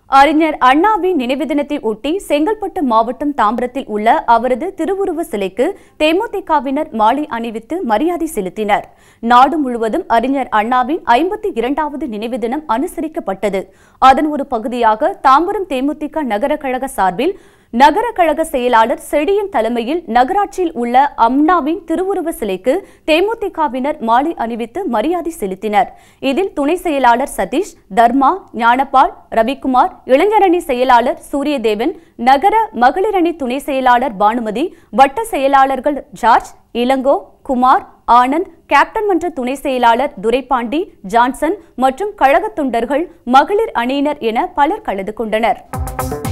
அறிஞர் அண்ணாவின் நினைவு தினத்தை ஒட்டி செங்கல்பட்டு மாவட்டம் தாம்பரத்தில் உள்ள அவரது திருவுருவ சிலைக்கு தேமுதிகவினர் மாலை அணிவித்து மரியாதை செலுத்தினர் நாடு முழுவதும் அறிஞர் அண்ணாவின் ஐம்பத்தி இரண்டாவது நினைவு தினம் அனுசரிக்கப்பட்டது அதன் ஒரு பகுதியாக தாம்பரம் தேமுதிக நகர கழக சார்பில் நகர கழக செயலாளர் செடியன் தலைமையில் நகராட்சியில் உள்ள அம்னாவின் திருவுருவ சிலைக்கு தேமுதிகவினர் மாலை அணிவித்து மரியாதை செலுத்தினர் இதில் துணை செயலாளர் சதீஷ் தர்மா ஞானபால் ரவிக்குமார் இளைஞரணி செயலாளர் சூரியதேவன் நகர மகளிரணி துணை செயலாளர் பானுமதி வட்ட செயலாளர்கள் ஜார்ஜ் இளங்கோ குமார் ஆனந்த் கேப்டன் மன்ற துணை செயலாளர் துரைபாண்டி ஜான்சன் மற்றும் கழகத் தொண்டர்கள் மகளிர் அணியினர் என பலர் கலந்து கொண்டனர்